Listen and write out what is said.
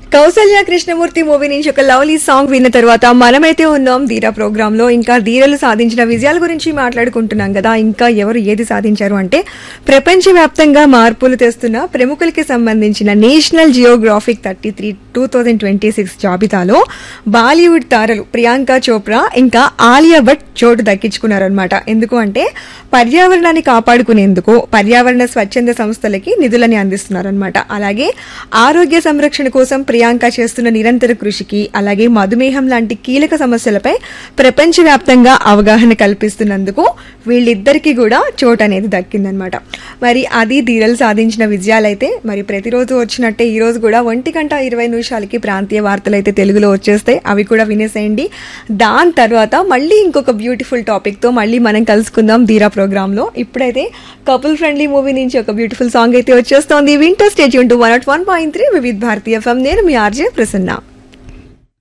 Kaushalya Krishnamurthy movie నుంచి ఒక lovely song విన్న తర్వాత మనమైతే ఉన్నాం ధీరా ప్రోగ్రామ్ లో ఇంకా ధీరలు సాధించిన విజయాల గురించి మాట్లాడుకుంటున్నాం కదా ఇంకా ఎవరు ఏది సాధించారు అంటే ప్రపంచవ్యాప్తంగా మార్పులు తెస్తున్న ప్రముఖులకి సంబంధించిన national geographic thirty three two thousand twenty six జాబితాలో బాలీవుడ్ తారలు ప్రియాంక చోప్రా ఇంకా ఆలియా భట్ చోటు దక్కించుకున్నారనమాట ఎందుకు అంటే పర్యావరణాన్ని కాపాడుకునేందుకు పర్యావరణ స్వచ్ఛంద సంస్థలకి నిధులని అందిస్తున్నారనమాట అలాగే ఆరోగ్య సంరక్షణ కోసం ప్రియాంక చేస్తున్న నిరంతర కృషికి అలాగే మధుమేహం లాంటి కీలక సమస్యలపై ప్రపంచవ్యాప్తంగా అవగాహన కల్పిస్తున్నందుకు వీళ్ళిద్దరికీ కూడా చోటు అనేది దక్కిందనమాట మరి అది ధీరలు సాధించిన విజయాలైతే మరి ప్రతిరోజు వచ్చినట్టే ఈ రోజు కూడా ఒంటి గంట ఇరవై నిమిషాలకి ప్రాంతీయ వార్తలు అయితే తెలుగులో వచ్చేస్తాయి అవి కూడా వినేసేయండి దాని తర్వాత మళ్ళీ ఇంకొక బ్యూటిఫుల్ టాపిక్ తో మళ్ళీ మనం కలుసుకుందాం ధీరా ప్రోగ్రామ్ లో ఇప్పుడైతే కపుల్ ఫ్రెండ్లీ మూవీ నుంచి ఒక బ్యూటిఫుల్ సాంగ్ అయితే వచ్చేస్తోంది వింటర్ స్టేజ్ ఉంటూ one nought one point three Vividh Bharati FM నేను మీ ఆర్జే ప్రసన్న